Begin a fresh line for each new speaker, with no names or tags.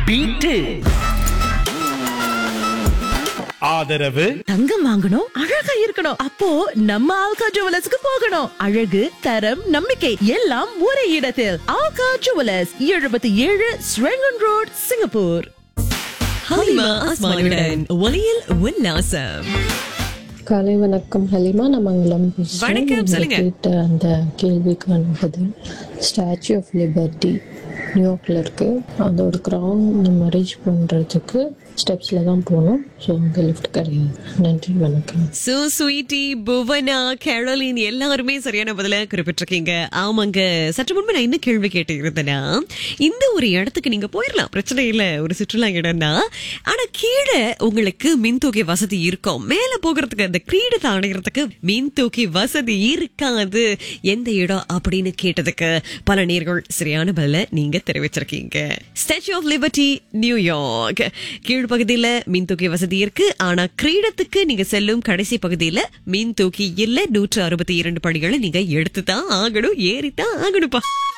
Beat
ஆதரவு
தங்கம் வாங்கணும் அழகா இருக்கணும் அப்போ நம்ம ஆல்கா ஜுவலர்ஸ்க்கு போகணும் அழகு தரம் நம்பிக்கை எல்லாம் ஒரே இடத்தில் ஆல்கா ஜுவலர்ஸ் எழுபத்தி ஏழு ஸ்ரெங்கன் ரோட் சிங்கப்பூர்
ஹலிமா அஸ்மானுடன் ஒலியில் உல்லாசம்
காலை வணக்கம் ஹலிமா நான் மங்களம் பேசுறேன்.
வணக்கம்,
நீங்க
சொல்லுங்க.
கேட்ட அந்த கேள்விக்கான பதில் ஸ்டாச்சு ஆஃப் லிபர்ட்டி நியூயார்க்ல இருக்கு அதோட கிரவுண்ட் நம்ம ரீச் பண்றதுக்கு ஸ்டெப்ஸ்ல தான் போகணும் ஸோ அங்கே லிஃப்ட் கிடையாது நன்றி வணக்கம்
சோ ஸ்வீட்டி புவனா கேரோலின் எல்லாருமே சரியான பதில குறிப்பிட்டிருக்கீங்க ஆமாங்க சற்று முன்பு நான் என்ன கேள்வி கேட்டு இருந்தேன்னா இந்த ஒரு இடத்துக்கு நீங்க போயிடலாம் பிரச்சனை இல்ல ஒரு சுற்றுலா இடம்னா ஆனா கீழே உங்களுக்கு மின்தூக்கி வசதி இருக்கும் மேல போகிறதுக்கு அந்த கிரீடத்தை அடைகிறதுக்கு மின்தூக்கி வசதி இருக்காது எந்த இடம் அப்படின்னு கேட்டதுக்கு பல நேர்கள் சரியான பதில நீங்க தெரிவிச்சிருக்கீங்க ஸ்டாச்சு ஆஃப் லிபர்ட்டி நியூயார்க் கீழ்ப்பகுதியில மின்தூக்கி வசதி இருக்கு ஆனா கிரீடத்துக்கு நீங்க செல்லும் கடைசி பகுதியில மின்தூக்கி இல்ல நூற்று அறுபத்தி இரண்டு படிகளை நீங்க எடுத்து தான் ஆகணும் ஏறித்தான் ஆகணும்ப்பா